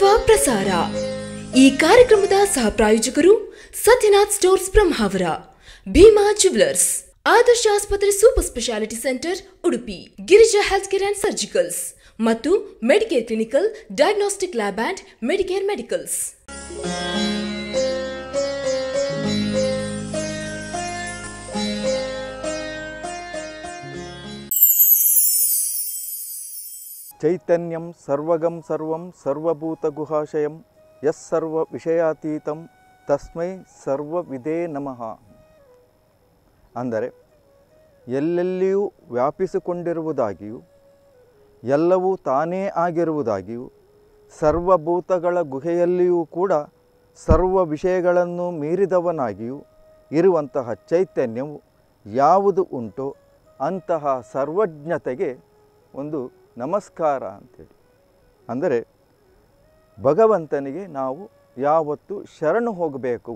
ತತ್ವ ಪ್ರಸಾರ ಈ ಕಾರ್ಯಕ್ರಮದ ಸಹ ಪ್ರಾಯೋಜಕರು ಸತ್ಯನಾಥ್ ಸ್ಟೋರ್ಸ್ ಬ್ರಹ್ಮಾವರ ಭೀಮಾ ಜುವೆಲರ್ಸ್ ಆದರ್ಶ ಆಸ್ಪತ್ರೆ super speciality centre Udupi Girija health care and surgicals ಮತ್ತು Medicare clinical diagnostic lab and Medicare medicals ಚೈತನ್ಯಂ ಸರ್ವಗಂ ಸರ್ವಂ ಸರ್ವಭೂತಗುಹಾಶಯಂ ಯಸ್ ಸರ್ವ ವಿಷಯಾತೀತಂ ತಸ್ಮೈ ಸರ್ವವಿದೇ ನಮಃ ಅಂದರೆ ಎಲ್ಲೆಲ್ಲಿಯೂ ವ್ಯಾಪಿಸಿಕೊಂಡಿರುವುದಾಗಿಯೂ ಎಲ್ಲವೂ ತಾನೇ ಆಗಿರುವುದಾಗಿಯೂ ಸರ್ವಭೂತಗಳ ಗುಹೆಯಲ್ಲಿಯೂ ಕೂಡ ಸರ್ವ ವಿಷಯಗಳನ್ನು ಮೀರಿದವನಾಗಿಯೂ ಇರುವಂತಹ ಚೈತನ್ಯವು ಯಾವುದು ಉಂಟೋ ಅಂತಹ ಸರ್ವಜ್ಞತೆಗೆ ಒಂದು ನಮಸ್ಕಾರ ಅಂತೇಳಿ ಅಂದರೆ ಭಗವಂತನಿಗೆ ನಾವು ಯಾವತ್ತು ಶರಣು ಹೋಗಬೇಕು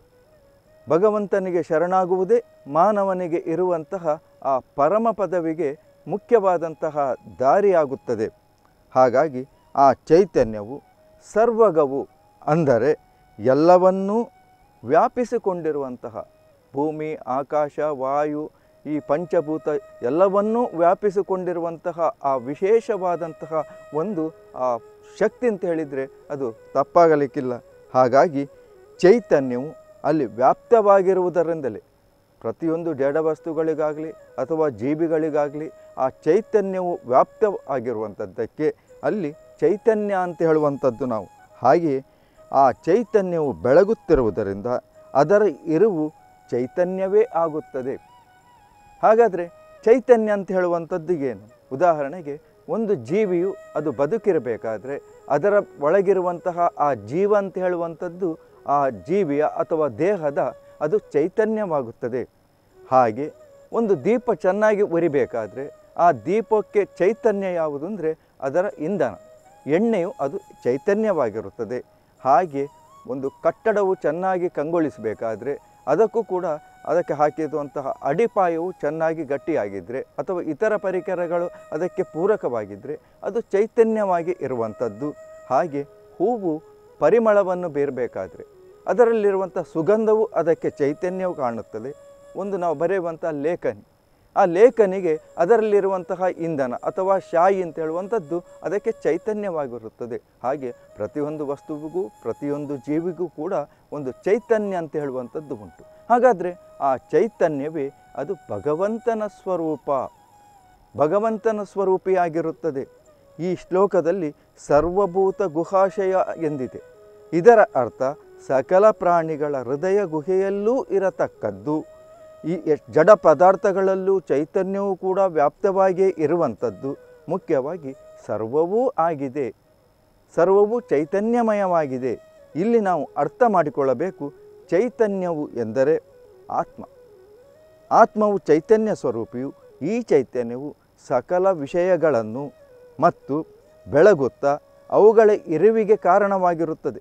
ಭಗವಂತನಿಗೆ ಶರಣಾಗುವುದೇ ಮಾನವನಿಗೆ ಇರುವಂತಹ ಆ ಪರಮ ಪದವಿಗೆ ಮುಖ್ಯವಾದಂತಹ ದಾರಿಯಾಗುತ್ತದೆ ಹಾಗಾಗಿ ಆ ಚೈತನ್ಯವು ಸರ್ವಗವು ಅಂದರೆ ಎಲ್ಲವನ್ನೂ ವ್ಯಾಪಿಸಿಕೊಂಡಿರುವಂತಹ ಭೂಮಿ ಆಕಾಶ ವಾಯು ಈ ಪಂಚಭೂತ ಎಲ್ಲವನ್ನೂ ವ್ಯಾಪಿಸಿಕೊಂಡಿರುವಂತಹ ಆ ವಿಶೇಷವಾದಂತಹ ಒಂದು ಆ ಶಕ್ತಿ ಅಂತ ಹೇಳಿದರೆ ಅದು ತಪ್ಪಾಗಲಿಕ್ಕಿಲ್ಲ ಹಾಗಾಗಿ ಚೈತನ್ಯವು ಅಲ್ಲಿ ವ್ಯಾಪ್ತವಾಗಿರುವುದರಿಂದಲೇ ಪ್ರತಿಯೊಂದು ಜಡ ವಸ್ತುಗಳಿಗಾಗಲಿ ಅಥವಾ ಜೀವಿಗಳಿಗಾಗಲಿ ಆ ಚೈತನ್ಯವು ವ್ಯಾಪ್ತ ಆಗಿರುವಂಥದ್ದಕ್ಕೆ ಅಲ್ಲಿ ಚೈತನ್ಯ ಅಂತ ಹೇಳುವಂಥದ್ದು ನಾವು ಹಾಗೆಯೇ ಆ ಚೈತನ್ಯವು ಬೆಳಗುತ್ತಿರುವುದರಿಂದ ಅದರ ಇರುವು ಚೈತನ್ಯವೇ ಆಗುತ್ತದೆ ಹಾಗಾದರೆ ಚೈತನ್ಯ ಅಂತ ಹೇಳುವಂಥದ್ದು ಏನು ಉದಾಹರಣೆಗೆ ಒಂದು ಜೀವಿಯು ಅದು ಬದುಕಿರಬೇಕಾದ್ರೆ ಅದರ ಒಳಗಿರುವಂತಹ ಆ ಜೀವ ಅಂತ ಹೇಳುವಂಥದ್ದು ಆ ಜೀವಿಯ ಅಥವಾ ದೇಹದ ಅದು ಚೈತನ್ಯವಾಗುತ್ತದೆ ಹಾಗೆ ಒಂದು ದೀಪ ಚೆನ್ನಾಗಿ ಉರಿಬೇಕಾದ್ರೆ ಆ ದೀಪಕ್ಕೆ ಚೈತನ್ಯ ಯಾವುದು ಅಂದರೆ ಅದರ ಇಂಧನ ಎಣ್ಣೆಯು ಅದು ಚೈತನ್ಯವಾಗಿರುತ್ತದೆ ಹಾಗೆ ಒಂದು ಕಟ್ಟಡವು ಚೆನ್ನಾಗಿ ಕಂಗೊಳಿಸಬೇಕಾದ್ರೆ ಅದಕ್ಕೂ ಕೂಡ ಅದಕ್ಕೆ ಹಾಕಿರುವಂತಹ ಅಡಿಪಾಯವು ಚೆನ್ನಾಗಿ ಗಟ್ಟಿಯಾಗಿದ್ದರೆ ಅಥವಾ ಇತರ ಪರಿಕರಗಳು ಅದಕ್ಕೆ ಪೂರಕವಾಗಿದ್ದರೆ ಅದು ಚೈತನ್ಯವಾಗಿ ಇರುವಂಥದ್ದು ಹಾಗೆ ಹೂವು ಪರಿಮಳವನ್ನು ಬೀರಬೇಕಾದ್ರೆ ಅದರಲ್ಲಿರುವಂಥ ಸುಗಂಧವು ಅದಕ್ಕೆ ಚೈತನ್ಯವು ಕಾಣುತ್ತದೆ ಒಂದು ನಾವು ಬರೆಯುವಂಥ ಲೇಖನಿ ಆ ಲೇಖನಿಗೆ ಅದರಲ್ಲಿರುವಂತಹ ಇಂಧನ ಅಥವಾ ಶಾಯಿ ಅಂತ ಹೇಳುವಂಥದ್ದು ಅದಕ್ಕೆ ಚೈತನ್ಯವಾಗಿರುತ್ತದೆ ಹಾಗೆ ಪ್ರತಿಯೊಂದು ವಸ್ತುವಿಗೂ ಪ್ರತಿಯೊಂದು ಜೀವಿಗೂ ಕೂಡ ಒಂದು ಚೈತನ್ಯ ಅಂತ ಹೇಳುವಂಥದ್ದು ಉಂಟು ಹಾಗಾದರೆ ಆ ಚೈತನ್ಯವೇ ಅದು ಭಗವಂತನ ಸ್ವರೂಪ ಭಗವಂತನ ಸ್ವರೂಪಿಯಾಗಿರುತ್ತದೆ ಈ ಶ್ಲೋಕದಲ್ಲಿ ಸರ್ವಭೂತ ಗುಹಾಶಯ ಎಂದಿದೆ ಇದರ ಅರ್ಥ ಸಕಲ ಪ್ರಾಣಿಗಳ ಹೃದಯ ಗುಹೆಯಲ್ಲೂ ಇರತಕ್ಕದ್ದು ಈ ಎಷ್ಟ್ ಜಡ ಪದಾರ್ಥಗಳಲ್ಲೂ ಚೈತನ್ಯವೂ ಕೂಡ ವ್ಯಾಪ್ತವಾಗಿಯೇ ಇರುವಂಥದ್ದು ಮುಖ್ಯವಾಗಿ ಸರ್ವವೂ ಆಗಿದೆ ಸರ್ವವೂ ಚೈತನ್ಯಮಯವಾಗಿದೆ ಇಲ್ಲಿ ನಾವು ಅರ್ಥ ಮಾಡಿಕೊಳ್ಳಬೇಕು ಚೈತನ್ಯವು ಎಂದರೆ ಆತ್ಮ ಆತ್ಮವು ಚೈತನ್ಯ ಸ್ವರೂಪಿಯು ಈ ಚೈತನ್ಯವು ಸಕಲ ವಿಷಯಗಳನ್ನು ಮತ್ತು ಬೆಳಗುತ್ತಾ ಅವುಗಳ ಇರುವಿಗೆ ಕಾರಣವಾಗಿರುತ್ತದೆ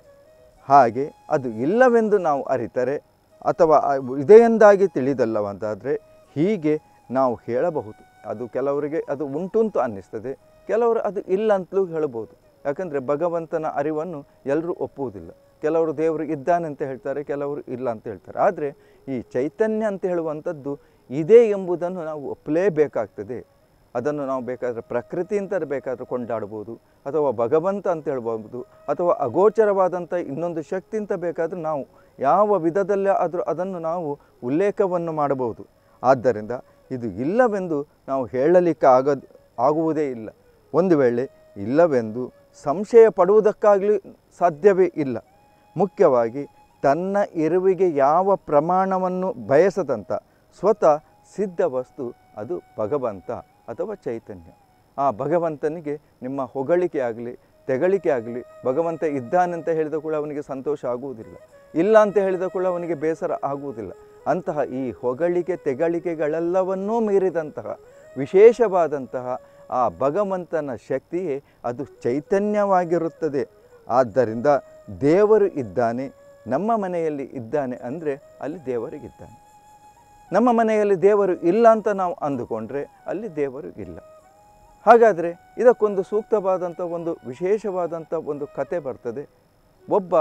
ಹಾಗೆ ಅದು ಇಲ್ಲವೆಂದು ನಾವು ಅರಿತರೆ ಅಥವಾ ಇದೆಯೆಂದಾಗಿ ತಿಳಿದಲ್ಲವಂತಾದರೆ ಹೀಗೆ ನಾವು ಹೇಳಬಹುದು ಅದು ಕೆಲವರಿಗೆ ಅದು ಉಂಟುಂಟು ಅನ್ನಿಸ್ತದೆ ಕೆಲವರು ಅದು ಇಲ್ಲ ಅಂತಲೂ ಹೇಳ್ಬೋದು ಯಾಕಂದರೆ ಭಗವಂತನ ಅರಿವನ್ನು ಎಲ್ಲರೂ ಒಪ್ಪುವುದಿಲ್ಲ ಕೆಲವರು ದೇವರು ಇದ್ದಾನೆ ಅಂತ ಹೇಳ್ತಾರೆ ಕೆಲವರು ಇಲ್ಲ ಅಂತ ಹೇಳ್ತಾರೆ ಆದರೆ ಈ ಚೈತನ್ಯ ಅಂತ ಹೇಳುವಂಥದ್ದು ಇದೆ ಎಂಬುದನ್ನು ನಾವು ಒಪ್ಪಲೇಬೇಕಾಗ್ತದೆ ಅದನ್ನು ನಾವು ಬೇಕಾದರೆ ಪ್ರಕೃತಿ ಅಂತ ಬೇಕಾದರೆ ಕೊಂಡಾಡ್ಬೋದು ಅಥವಾ ಭಗವಂತ ಅಂತ ಹೇಳ್ಬೋದು ಅಥವಾ ಅಗೋಚರವಾದಂಥ ಇನ್ನೊಂದು ಶಕ್ತಿ ಅಂತ ಬೇಕಾದರೆ ನಾವು ಯಾವ ವಿಧದಲ್ಲಿ ಆದರೂ ಅದನ್ನು ನಾವು ಉಲ್ಲೇಖವನ್ನು ಮಾಡಬಹುದು ಆದ್ದರಿಂದ ಇದು ಇಲ್ಲವೆಂದು ನಾವು ಹೇಳಲಿಕ್ಕೆ ಆಗ ಆಗುವುದೇ ಇಲ್ಲ ಒಂದು ವೇಳೆ ಇಲ್ಲವೆಂದು ಸಂಶಯ ಪಡುವುದಕ್ಕಾಗಲಿ ಸಾಧ್ಯವೇ ಇಲ್ಲ ಮುಖ್ಯವಾಗಿ ತನ್ನ ಇರುವಿಗೆ ಯಾವ ಪ್ರಮಾಣವನ್ನು ಬಯಸದಂಥ ಸ್ವತಃ ಸಿದ್ಧ ವಸ್ತು ಅದು ಭಗವಂತ ಅಥವಾ ಚೈತನ್ಯ ಆ ಭಗವಂತನಿಗೆ ನಿಮ್ಮ ಹೊಗಳಿಕೆ ಆಗಲಿ ತೆಗಳಿಕೆ ಆಗಲಿ ಭಗವಂತ ಇದ್ದಾನಂತ ಹೇಳಿದ ಕೂಡ ಅವನಿಗೆ ಸಂತೋಷ ಆಗುವುದಿಲ್ಲ ಇಲ್ಲ ಅಂತ ಹೇಳಿದ ಕೂಡ ಅವನಿಗೆ ಬೇಸರ ಆಗುವುದಿಲ್ಲ ಅಂತಹ ಈ ಹೊಗಳಿಕೆ ತೆಗಳಿಕೆಗಳೆಲ್ಲವನ್ನೂ ಮೀರಿದಂತಹ ವಿಶೇಷವಾದಂತಹ ಆ ಭಗವಂತನ ಶಕ್ತಿಯೇ ಅದು ಚೈತನ್ಯವಾಗಿರುತ್ತದೆ ಆದ್ದರಿಂದ ದೇವರು ಇದ್ದಾನೆ ನಮ್ಮ ಮನೆಯಲ್ಲಿ ಇದ್ದಾನೆ ಅಂದರೆ ಅಲ್ಲಿ ದೇವರಿಗಿದ್ದಾನೆ ನಮ್ಮ ಮನೆಯಲ್ಲಿ ದೇವರು ಇಲ್ಲ ಅಂತ ನಾವು ಅಂದುಕೊಂಡ್ರೆ ಅಲ್ಲಿ ದೇವರು ಇಲ್ಲ ಹಾಗಾದರೆ ಇದಕ್ಕೊಂದು ಸೂಕ್ತವಾದಂಥ ಒಂದು ವಿಶೇಷವಾದಂಥ ಒಂದು ಕತೆ ಬರ್ತದೆ ಒಬ್ಬ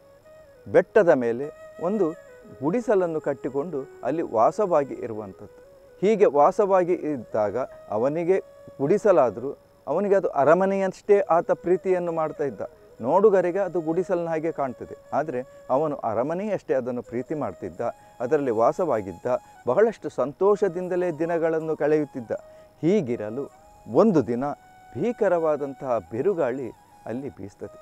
ಬೆಟ್ಟದ ಮೇಲೆ ಒಂದು ಗುಡಿಸಲನ್ನು ಕಟ್ಟಿಕೊಂಡು ಅಲ್ಲಿ ವಾಸವಾಗಿ ಇರುವಂಥದ್ದು ಹೀಗೆ ವಾಸವಾಗಿ ಇದ್ದಾಗ ಅವನಿಗೆ ಗುಡಿಸಲಾದರೂ ಅವನಿಗೆ ಅದು ಅರಮನೆಯಷ್ಟೇ ಆತ ಪ್ರೀತಿಯನ್ನು ಮಾಡ್ತಾ ಇದ್ದ ನೋಡುಗರಿಗೆ ಅದು ಗುಡಿಸಲಿನ ಹಾಗೆ ಕಾಣ್ತದೆ ಆದರೆ ಅವನು ಅರಮನೆಯಷ್ಟೇ ಅದನ್ನು ಪ್ರೀತಿ ಮಾಡ್ತಿದ್ದ ಅದರಲ್ಲಿ ವಾಸವಾಗಿದ್ದ ಬಹಳಷ್ಟು ಸಂತೋಷದಿಂದಲೇ ದಿನಗಳನ್ನು ಕಳೆಯುತ್ತಿದ್ದ ಹೀಗಿರಲು ಒಂದು ದಿನ ಭೀಕರವಾದಂತಹ ಬಿರುಗಾಳಿ ಅಲ್ಲಿ ಬೀಸ್ತದೆ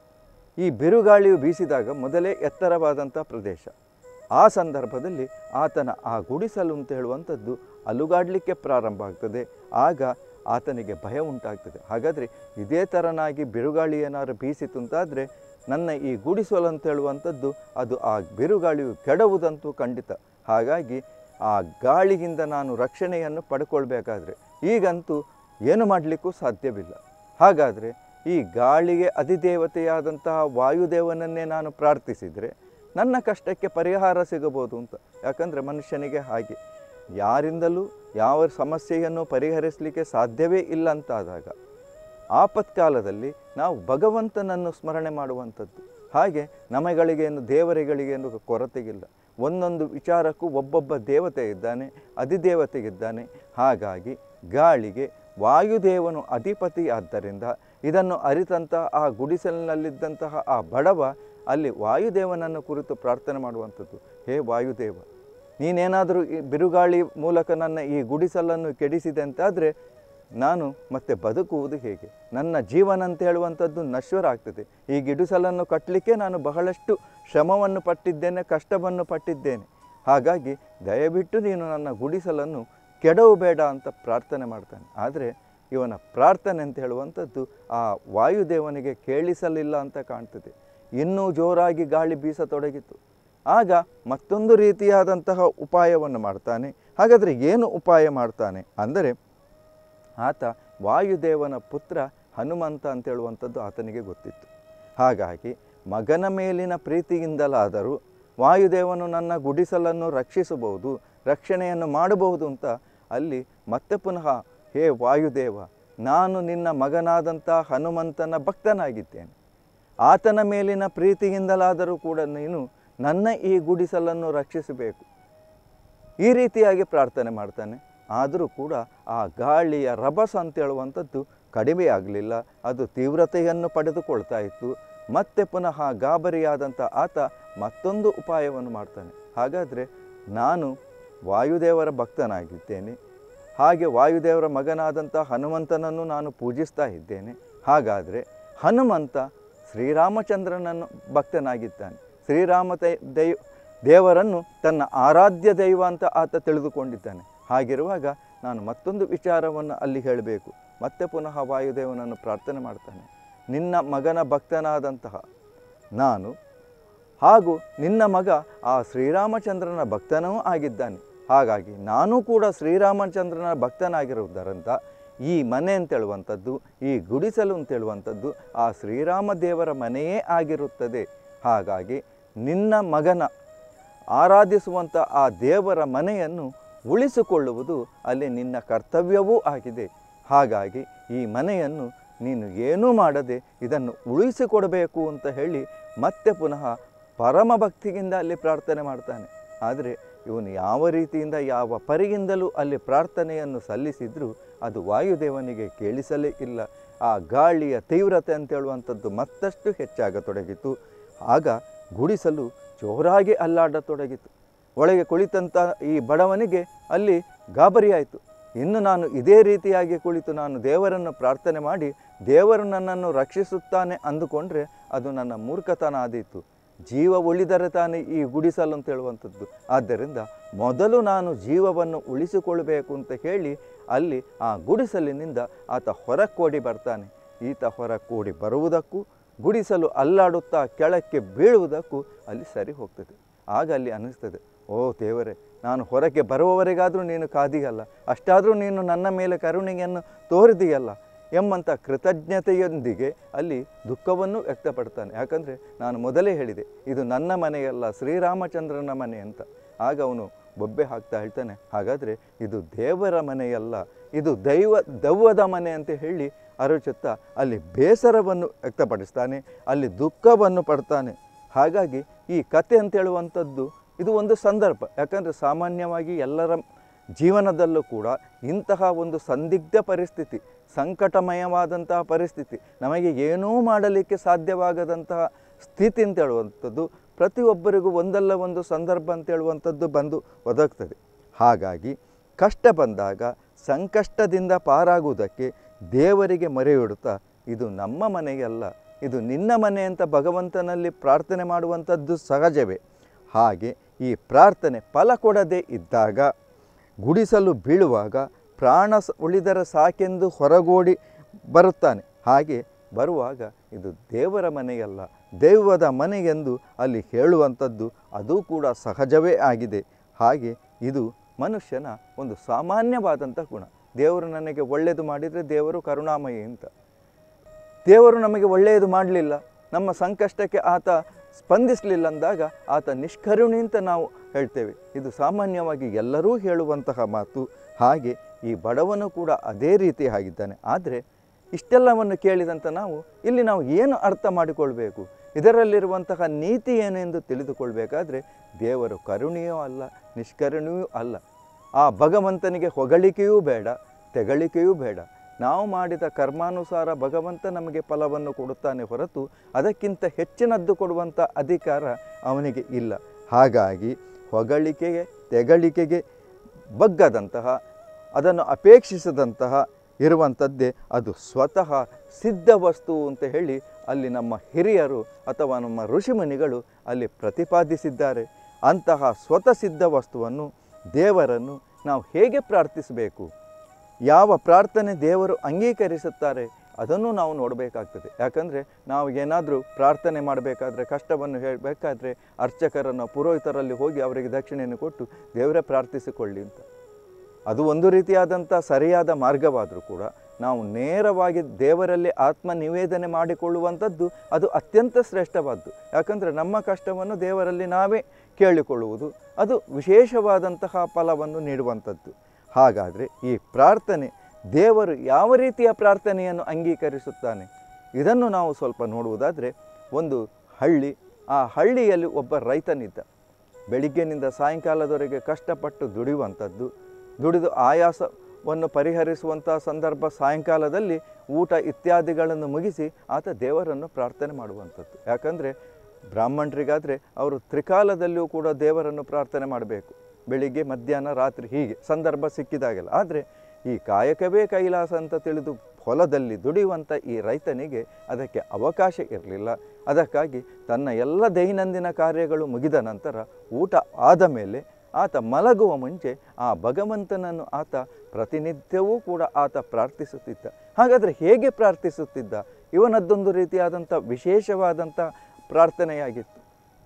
ಈ ಬಿರುಗಾಳಿಯು ಬೀಸಿದಾಗ ಮೊದಲೇ ಎತ್ತರವಾದಂಥ ಪ್ರದೇಶ ಆ ಸಂದರ್ಭದಲ್ಲಿ ಆತನ ಆ ಗುಡಿಸಲು ಅಂತ ಹೇಳುವಂಥದ್ದು ಅಲುಗಾಡಲಿಕ್ಕೆ ಪ್ರಾರಂಭ ಆಗ್ತದೆ ಆಗ ಆತನಿಗೆ ಭಯ ಉಂಟಾಗ್ತದೆ ಹಾಗಾದರೆ ಇದೇ ಥರನಾಗಿ ಬಿರುಗಾಳಿ ಏನಾದ್ರು ಬೀಸಿತು ಅಂತಾದರೆ ನನ್ನ ಈ ಗುಡಿಸಲು ಅಂತ ಹೇಳುವಂಥದ್ದು ಅದು ಆ ಬಿರುಗಾಳಿಯು ಕೆಡವುದಂತೂ ಖಂಡಿತ ಹಾಗಾಗಿ ಆ ಗಾಳಿಗಿಂದ ನಾನು ರಕ್ಷಣೆಯನ್ನು ಪಡ್ಕೊಳ್ಬೇಕಾದ್ರೆ ಈಗಂತೂ ಏನು ಮಾಡಲಿಕ್ಕೂ ಸಾಧ್ಯವಿಲ್ಲ ಹಾಗಾದರೆ ಈ ಗಾಳಿಗೆ ಅಧಿದೇವತೆಯಾದಂತಹ ವಾಯುದೇವನನ್ನೇ ನಾನು ಪ್ರಾರ್ಥಿಸಿದರೆ ನನ್ನ ಕಷ್ಟಕ್ಕೆ ಪರಿಹಾರ ಸಿಗಬಹುದು ಅಂತ ಯಾಕಂದರೆ ಮನುಷ್ಯನಿಗೆ ಹಾಗೆ ಯಾರಿಂದಲೂ ಯಾವ ಸಮಸ್ಯೆಯನ್ನು ಪರಿಹರಿಸಲಿಕ್ಕೆ ಸಾಧ್ಯವೇ ಇಲ್ಲ ಅಂತಾದಾಗ ಆಪತ್ಕಾಲದಲ್ಲಿ ನಾವು ಭಗವಂತನನ್ನು ಸ್ಮರಣೆ ಮಾಡುವಂಥದ್ದು ಹಾಗೆ ನಮಗಳಿಗೇನು ದೇವರುಗಳಿಗೇನು ಕೊರತೆಗಿಲ್ಲ ಒಂದೊಂದು ವಿಚಾರಕ್ಕೂ ಒಬ್ಬೊಬ್ಬ ದೇವತೆ ಇದ್ದಾನೆ ಅಧಿದೇವತೆಗಿದ್ದಾನೆ ಹಾಗಾಗಿ ಗಾಳಿಗೆ ವಾಯುದೇವನು ಅಧಿಪತಿ ಆದ್ದರಿಂದ ಇದನ್ನು ಅರಿತಂಥ ಆ ಗುಡಿಸಲಿನಲ್ಲಿದ್ದಂತಹ ಆ ಬಡವ ಅಲ್ಲಿ ವಾಯುದೇವನನ್ನು ಕುರಿತು ಪ್ರಾರ್ಥನೆ ಮಾಡುವಂಥದ್ದು ಹೇ ವಾಯುದೇವ ನೀನೇನಾದರೂ ಈ ಬಿರುಗಾಳಿ ಮೂಲಕ ನನ್ನ ಈ ಗುಡಿಸಲನ್ನು ಕೆಡಿಸಿದೆ ಅಂತಾದರೆ ನಾನು ಮತ್ತೆ ಬದುಕುವುದು ಹೇಗೆ ನನ್ನ ಜೀವನ ಅಂತ ಹೇಳುವಂಥದ್ದು ನಶ್ವರ ಆಗ್ತದೆ ಈ ಗಿಡಿಸಲನ್ನು ಕಟ್ಟಲಿಕ್ಕೆ ನಾನು ಬಹಳಷ್ಟು ಶ್ರಮವನ್ನು ಪಟ್ಟಿದ್ದೇನೆ ಕಷ್ಟವನ್ನು ಪಟ್ಟಿದ್ದೇನೆ ಹಾಗಾಗಿ ದಯವಿಟ್ಟು ನೀನು ನನ್ನ ಗುಡಿಸಲನ್ನು ಕೆಡವು ಬೇಡ ಅಂತ ಪ್ರಾರ್ಥನೆ ಮಾಡ್ತಾನೆ ಆದರೆ ಇವನ ಪ್ರಾರ್ಥನೆ ಅಂತ ಹೇಳುವಂಥದ್ದು ಆ ವಾಯುದೇವನಿಗೆ ಕೇಳಿಸಲಿಲ್ಲ ಅಂತ ಕಾಣ್ತದೆ ಇನ್ನೂ ಜೋರಾಗಿ ಗಾಳಿ ಬೀಸತೊಡಗಿತು ಆಗ ಮತ್ತೊಂದು ರೀತಿಯಾದಂತಹ ಉಪಾಯವನ್ನು ಮಾಡ್ತಾನೆ ಹಾಗಾದರೆ ಏನು ಉಪಾಯ ಮಾಡ್ತಾನೆ ಅಂದರೆ ಆತ ವಾಯುದೇವನ ಪುತ್ರ ಹನುಮಂತ ಅಂತ ಹೇಳುವಂಥದ್ದು ಆತನಿಗೆ ಗೊತ್ತಿತ್ತು ಹಾಗಾಗಿ ಮಗನ ಮೇಲಿನ ಪ್ರೀತಿಯಿಂದಲಾದರೂ ವಾಯುದೇವನು ನನ್ನ ಗುಡಿಸಲನ್ನು ರಕ್ಷಿಸಬಹುದು ರಕ್ಷಣೆಯನ್ನು ಮಾಡಬಹುದು ಅಂತ ಅಲ್ಲಿ ಮತ್ತೆ ಪುನಃ ಹೇ ವಾಯುದೇವ ನಾನು ನಿನ್ನ ಮಗನಾದಂಥ ಹನುಮಂತನ ಭಕ್ತನಾಗಿದ್ದೇನೆ ಆತನ ಮೇಲಿನ ಪ್ರೀತಿಯಿಂದಲಾದರೂ ಕೂಡ ನೀನು ನನ್ನ ಈ ಗುಡಿಸಲನ್ನು ರಕ್ಷಿಸಬೇಕು ಈ ರೀತಿಯಾಗಿ ಪ್ರಾರ್ಥನೆ ಮಾಡ್ತಾನೆ ಆದರೂ ಕೂಡ ಆ ಗಾಳಿಯ ರಭಸ ಅಂತ ಹೇಳುವಂಥದ್ದು ಕಡಿಮೆ ಆಗಲಿಲ್ಲ ಅದು ತೀವ್ರತೆಯನ್ನು ಪಡೆದುಕೊಳ್ತಾ ಇತ್ತು ಮತ್ತೆ ಪುನಃ ಗಾಬರಿಯಾದಂಥ ಆತ ಮತ್ತೊಂದು ಉಪಾಯವನ್ನು ಮಾಡ್ತಾನೆ ಹಾಗಾದರೆ ನಾನು ವಾಯುದೇವರ ಭಕ್ತನಾಗಿದ್ದೇನೆ ಹಾಗೆ ವಾಯುದೇವರ ಮಗನಾದಂಥ ಹನುಮಂತನನ್ನು ನಾನು ಪೂಜಿಸ್ತಾ ಇದ್ದೇನೆ ಹಾಗಾದರೆ ಹನುಮಂತ ಶ್ರೀರಾಮಚಂದ್ರನನ್ನು ಭಕ್ತನಾಗಿದ್ದಾನೆ ಶ್ರೀರಾಮ ದೈ ದೈವ ದೇವರನ್ನು ತನ್ನ ಆರಾಧ್ಯ ದೈವ ಅಂತ ಆತ ತಿಳಿದುಕೊಂಡಿದ್ದಾನೆ ಹಾಗಿರುವಾಗ ನಾನು ಮತ್ತೊಂದು ವಿಚಾರವನ್ನು ಅಲ್ಲಿ ಹೇಳಬೇಕು ಮತ್ತೆ ಪುನಃ ವಾಯುದೇವನನ್ನು ಪ್ರಾರ್ಥನೆ ಮಾಡ್ತಾನೆ ನಿನ್ನ ಮಗನ ಭಕ್ತನಾದಂತಹ ನಾನು ಹಾಗೂ ನಿನ್ನ ಮಗ ಆ ಶ್ರೀರಾಮಚಂದ್ರನ ಭಕ್ತನೂ ಆಗಿದ್ದಾನೆ ಹಾಗಾಗಿ ನಾನು ಕೂಡ ಶ್ರೀರಾಮಚಂದ್ರನ ಭಕ್ತನಾಗಿರುವುದರಿಂದ ಈ ಮನೆ ಅಂತೇಳುವಂಥದ್ದು ಈ ಗುಡಿಸಲು ಅಂತೇಳುವಂಥದ್ದು ಆ ಶ್ರೀರಾಮ ದೇವರ ಮನೆಯೇ ಆಗಿರುತ್ತದೆ ಹಾಗಾಗಿ ನಿನ್ನ ಮಗನ ಆರಾಧಿಸುವಂಥ ಆ ದೇವರ ಮನೆಯನ್ನು ಉಳಿಸಿಕೊಳ್ಳುವುದು ಅಲ್ಲಿ ನಿನ್ನ ಕರ್ತವ್ಯವೂ ಆಗಿದೆ ಹಾಗಾಗಿ ಈ ಮನೆಯನ್ನು ನೀನು ಏನೂ ಮಾಡದೆ ಇದನ್ನು ಉಳಿಸಿಕೊಡಬೇಕು ಅಂತ ಹೇಳಿ ಮತ್ತೆ ಪುನಃ ಪರಮ ಭಕ್ತಿಯಿಂದ ಅಲ್ಲಿ ಪ್ರಾರ್ಥನೆ ಮಾಡ್ತಾನೆ ಆದರೆ ಇವನು ಯಾವ ರೀತಿಯಿಂದ ಯಾವ ಪರಿಗಿಂದಲೂ ಅಲ್ಲಿ ಪ್ರಾರ್ಥನೆಯನ್ನು ಸಲ್ಲಿಸಿದರೂ ಅದು ವಾಯುದೇವನಿಗೆ ಕೇಳಿಸಲೇ ಇಲ್ಲ ಆ ಗಾಳಿಯ ತೀವ್ರತೆ ಅಂತ ಹೇಳುವಂಥದ್ದು ಮತ್ತಷ್ಟು ಹೆಚ್ಚಾಗತೊಡಗಿತು ಆಗ ಗುಡಿಸಲು ಜೋರಾಗಿ ಅಲ್ಲಾಡತೊಡಗಿತು ಒಳಗೆ ಕುಳಿತಂಥ ಈ ಬಡವನಿಗೆ ಅಲ್ಲಿ ಗಾಬರಿಯಾಯಿತು ಇನ್ನು ನಾನು ಇದೇ ರೀತಿಯಾಗಿ ಕುಳಿತು ನಾನು ದೇವರನ್ನು ಪ್ರಾರ್ಥನೆ ಮಾಡಿ ದೇವರು ನನ್ನನ್ನು ರಕ್ಷಿಸುತ್ತಾನೆ ಅಂದುಕೊಂಡ್ರೆ ಅದು ನನ್ನ ಮೂರ್ಖತನ ಆದೀತು ಜೀವ ಉಳಿದರೆ ತಾನೇ ಈ ಗುಡಿಸಲು ಅಂತ ಹೇಳುವಂಥದ್ದು ಆದ್ದರಿಂದ ಮೊದಲು ನಾನು ಜೀವವನ್ನು ಉಳಿಸಿಕೊಳ್ಬೇಕು ಅಂತ ಹೇಳಿ ಅಲ್ಲಿ ಆ ಗುಡಿಸಲಿನಿಂದ ಆತ ಹೊರಕೋಡಿ ಬರ್ತಾನೆ ಈತ ಹೊರಕೋಡಿ ಬರುವುದಕ್ಕೂ ಗುಡಿಸಲು ಅಲ್ಲಾಡುತ್ತಾ ಕೆಳಕ್ಕೆ ಬೀಳುವುದಕ್ಕೂ ಅಲ್ಲಿ ಸರಿ ಹೋಗ್ತದೆ ಆಗ ಅಲ್ಲಿ ಅನ್ನಿಸ್ತದೆ ಓ ದೇವರೇ ನಾನು ಹೊರಗೆ ಬರುವವರೆಗಾದರೂ ನೀನು ಕಾದಿಯಲ್ಲ ಅಷ್ಟಾದರೂ ನೀನು ನನ್ನ ಮೇಲೆ ಕರುಣೆಯನ್ನು ತೋರಿದೆಯಲ್ಲ ಎಂಬಂಥ ಕೃತಜ್ಞತೆಯೊಂದಿಗೆ ಅಲ್ಲಿ ದುಃಖವನ್ನು ವ್ಯಕ್ತಪಡ್ತಾನೆ ಯಾಕಂದರೆ ನಾನು ಮೊದಲೇ ಹೇಳಿದೆ ಇದು ನನ್ನ ಮನೆಯಲ್ಲ ಶ್ರೀರಾಮಚಂದ್ರನ ಮನೆ ಅಂತ ಆಗ ಅವನು ಬೊಬ್ಬೆ ಹಾಕ್ತಾ ಹೇಳ್ತಾನೆ ಹಾಗಾದರೆ ಇದು ದೇವರ ಮನೆಯಲ್ಲ ಇದು ದೈವ ದೆವ್ವದ ಮನೆ ಅಂತ ಹೇಳಿ ಅರಚುತ್ತಾ ಅಲ್ಲಿ ಬೇಸರವನ್ನು ವ್ಯಕ್ತಪಡಿಸ್ತಾನೆ ಅಲ್ಲಿ ದುಃಖವನ್ನು ಪಡ್ತಾನೆ ಹಾಗಾಗಿ ಈ ಕತೆ ಅಂತ ಹೇಳುವಂಥದ್ದು ಇದು ಒಂದು ಸಂದರ್ಭ ಯಾಕಂದರೆ ಸಾಮಾನ್ಯವಾಗಿ ಎಲ್ಲರ ಜೀವನದಲ್ಲೂ ಕೂಡ ಇಂತಹ ಒಂದು ಸಂದಿಗ್ಧ ಪರಿಸ್ಥಿತಿ ಸಂಕಟಮಯವಾದಂತಹ ಪರಿಸ್ಥಿತಿ ನಮಗೆ ಏನೂ ಮಾಡಲಿಕ್ಕೆ ಸಾಧ್ಯವಾಗದಂತಹ ಸ್ಥಿತಿ ಅಂತ ಹೇಳುವಂಥದ್ದು ಪ್ರತಿಯೊಬ್ಬರಿಗೂ ಒಂದಲ್ಲ ಒಂದು ಸಂದರ್ಭ ಅಂತ ಹೇಳುವಂಥದ್ದು ಬಂದು ಒದಗ್ತದೆ ಹಾಗಾಗಿ ಕಷ್ಟ ಬಂದಾಗ ಸಂಕಷ್ಟದಿಂದ ಪಾರಾಗುವುದಕ್ಕೆ ದೇವರಿಗೆ ಮೊರೆಯಿಡುತ್ತಾ ಇದು ನಮ್ಮ ಮನೆಯಲ್ಲ ಇದು ನಿನ್ನ ಮನೆ ಅಂತ ಭಗವಂತನಲ್ಲಿ ಪ್ರಾರ್ಥನೆ ಮಾಡುವಂಥದ್ದು ಸಹಜವೇ ಹಾಗೆ ಈ ಪ್ರಾರ್ಥನೆ ಫಲ ಕೊಡದೇ ಇದ್ದಾಗ ಗುಡಿಸಲು ಬೀಳುವಾಗ ಪ್ರಾಣ ಸ- ಉಳಿದರ ಸಾಕೆಂದು ಹೊರಗೋಡಿ ಬರುತ್ತಾನೆ ಹಾಗೆ ಬರುವಾಗ ಇದು ದೇವರ ಮನೆಯಲ್ಲ ದೈವದ ಮನೆಯೆಂದು ಅಲ್ಲಿ ಹೇಳುವಂಥದ್ದು ಅದು ಕೂಡ ಸಹಜವೇ ಆಗಿದೆ ಹಾಗೆ ಇದು ಮನುಷ್ಯನ ಒಂದು ಸಾಮಾನ್ಯವಾದಂಥ ಗುಣ ದೇವರು ನನಗೆ ಒಳ್ಳೆಯದು ಮಾಡಿದರೆ ದೇವರು ಕರುಣಾಮಯಿ ಅಂತ ದೇವರು ನಮಗೆ ಒಳ್ಳೆಯದು ಮಾಡಲಿಲ್ಲ ನಮ್ಮ ಸಂಕಷ್ಟಕ್ಕೆ ಆತ ಸ್ಪಂದಿಸಲಿಲ್ಲ ಅಂದಾಗ ಆತ ನಿಷ್ಕರುಣಿ ಅಂತ ನಾವು ಹೇಳ್ತೇವೆ ಇದು ಸಾಮಾನ್ಯವಾಗಿ ಎಲ್ಲರೂ ಹೇಳುವಂತಹ ಮಾತು ಹಾಗೆ ಈ ಬಡವನು ಕೂಡ ಅದೇ ರೀತಿ ಆಗಿದ್ದಾನೆ ಆದರೆ ಇಷ್ಟೆಲ್ಲವನ್ನು ಕೇಳಿದಂಥ ನಾವು ಇಲ್ಲಿ ನಾವು ಏನು ಅರ್ಥ ಮಾಡಿಕೊಳ್ಬೇಕು ಇದರಲ್ಲಿರುವಂತಹ ನೀತಿ ಏನೆಂದು ತಿಳಿದುಕೊಳ್ಬೇಕಾದ್ರೆ ದೇವರು ಕರುಣಿಯೂ ಅಲ್ಲ ನಿಷ್ಕರುಣಿಯೂ ಅಲ್ಲ ಆ ಭಗವಂತನಿಗೆ ಹೊಗಳಿಕೆಯೂ ಬೇಡ ತೆಗಳಿಕೆಯೂ ಬೇಡ ನಾವು ಮಾಡಿದ ಕರ್ಮಾನುಸಾರ ಭಗವಂತ ನಮಗೆ ಫಲವನ್ನು ಕೊಡುತ್ತಾನೆ ಹೊರತು ಅದಕ್ಕಿಂತ ಹೆಚ್ಚಿನದ್ದು ಕೊಡುವಂಥ ಅಧಿಕಾರ ಅವನಿಗೆ ಇಲ್ಲ ಹಾಗಾಗಿ ಹೊಗಳಿಕೆಗೆ ತೆಗಳಿಕೆಗೆ ಬಗ್ಗದಂತಹ ಅದನ್ನು ಅಪೇಕ್ಷಿಸದಂತಹ ಇರುವಂಥದ್ದೇ ಅದು ಸ್ವತಃ ಸಿದ್ಧ ವಸ್ತು ಅಂತ ಹೇಳಿ ಅಲ್ಲಿ ನಮ್ಮ ಹಿರಿಯರು ಅಥವಾ ನಮ್ಮ ಋಷಿಮುನಿಗಳು ಅಲ್ಲಿ ಪ್ರತಿಪಾದಿಸಿದ್ದಾರೆ ಅಂತಹ ಸ್ವತಃ ಸಿದ್ಧ ವಸ್ತುವನ್ನು ದೇವರನ್ನು ನಾವು ಹೇಗೆ ಪ್ರಾರ್ಥಿಸಬೇಕು ಯಾವ ಪ್ರಾರ್ಥನೆ ದೇವರು ಅಂಗೀಕರಿಸುತ್ತಾರೆ ಅದನ್ನು ನಾವು ನೋಡಬೇಕಾಗ್ತದೆ ಯಾಕಂದರೆ ನಾವು ಏನಾದರೂ ಪ್ರಾರ್ಥನೆ ಮಾಡಬೇಕಾದ್ರೆ ಕಷ್ಟವನ್ನು ಹೇಳಬೇಕಾದ್ರೆ ಅರ್ಚಕರನ್ನು ಪುರೋಹಿತರಲ್ಲಿ ಹೋಗಿ ಅವರಿಗೆ ದಕ್ಷಿಣೆಯನ್ನು ಕೊಟ್ಟು ದೇವರೇ ಪ್ರಾರ್ಥಿಸಿಕೊಳ್ಳಿ ಅಂತ ಅದು ಒಂದು ರೀತಿಯಾದಂಥ ಸರಿಯಾದ ಮಾರ್ಗವಾದರೂ ಕೂಡ ನಾವು ನೇರವಾಗಿ ದೇವರಲ್ಲಿ ಆತ್ಮ ನಿವೇದನೆ ಮಾಡಿಕೊಳ್ಳುವಂಥದ್ದು ಅದು ಅತ್ಯಂತ ಶ್ರೇಷ್ಠವಾದ್ದು ಯಾಕಂದರೆ ನಮ್ಮ ಕಷ್ಟವನ್ನು ದೇವರಲ್ಲಿ ನಾವೇ ಕೇಳಿಕೊಳ್ಳುವುದು ಅದು ವಿಶೇಷವಾದಂತಹ ಫಲವನ್ನು ನೀಡುವಂಥದ್ದು ಹಾಗಾದರೆ ಈ ಪ್ರಾರ್ಥನೆ ದೇವರು ಯಾವ ರೀತಿಯ ಪ್ರಾರ್ಥನೆಯನ್ನು ಅಂಗೀಕರಿಸುತ್ತಾನೆ ಇದನ್ನು ನಾವು ಸ್ವಲ್ಪ ನೋಡುವುದಾದರೆ ಒಂದು ಹಳ್ಳಿ ಆ ಹಳ್ಳಿಯಲ್ಲಿ ಒಬ್ಬ ರೈತನಿದ್ದ ಬೆಳಿಗ್ಗೆನಿಂದ ಸಾಯಂಕಾಲದವರೆಗೆ ಕಷ್ಟಪಟ್ಟು ದುಡಿಯುವಂಥದ್ದು ದುಡಿದು ಆಯಾಸವನ್ನು ಪರಿಹರಿಸುವಂಥ ಸಂದರ್ಭ ಸಾಯಂಕಾಲದಲ್ಲಿ ಊಟ ಇತ್ಯಾದಿಗಳನ್ನು ಮುಗಿಸಿ ಆತ ದೇವರನ್ನು ಪ್ರಾರ್ಥನೆ ಮಾಡುವಂಥದ್ದು ಯಾಕಂದರೆ ಬ್ರಾಹ್ಮಣರಿಗಾದರೆ ಅವರು ತ್ರಿಕಾಲದಲ್ಲಿಯೂ ಕೂಡ ದೇವರನ್ನು ಪ್ರಾರ್ಥನೆ ಮಾಡಬೇಕು ಬೆಳಿಗ್ಗೆ ಮಧ್ಯಾಹ್ನ ರಾತ್ರಿ ಹೀಗೆ ಸಂದರ್ಭ ಸಿಕ್ಕಿದಾಗೆಲ್ಲ ಆದರೆ ಈ ಕಾಯಕವೇ ಕೈಲಾಸ ಅಂತ ತಿಳಿದು ಹೊಲದಲ್ಲಿ ದುಡಿಯುವಂಥ ಈ ರೈತನಿಗೆ ಅದಕ್ಕೆ ಅವಕಾಶ ಇರಲಿಲ್ಲ ಅದಕ್ಕಾಗಿ ತನ್ನ ಎಲ್ಲ ದೈನಂದಿನ ಕಾರ್ಯಗಳು ಮುಗಿದ ನಂತರ ಊಟ ಆದ ಮೇಲೆ ಆತ ಮಲಗುವ ಮುಂಚೆ ಆ ಭಗವಂತನನ್ನು ಆತ ಪ್ರತಿನಿತ್ಯವೂ ಕೂಡ ಆತ ಪ್ರಾರ್ಥಿಸುತ್ತಿದ್ದ ಹಾಗಾದರೆ ಹೇಗೆ ಪ್ರಾರ್ಥಿಸುತ್ತಿದ್ದ ಇವನದ್ದೊಂದು ರೀತಿಯಾದಂಥ ವಿಶೇಷವಾದಂಥ ಪ್ರಾರ್ಥನೆಯಾಗಿತ್ತು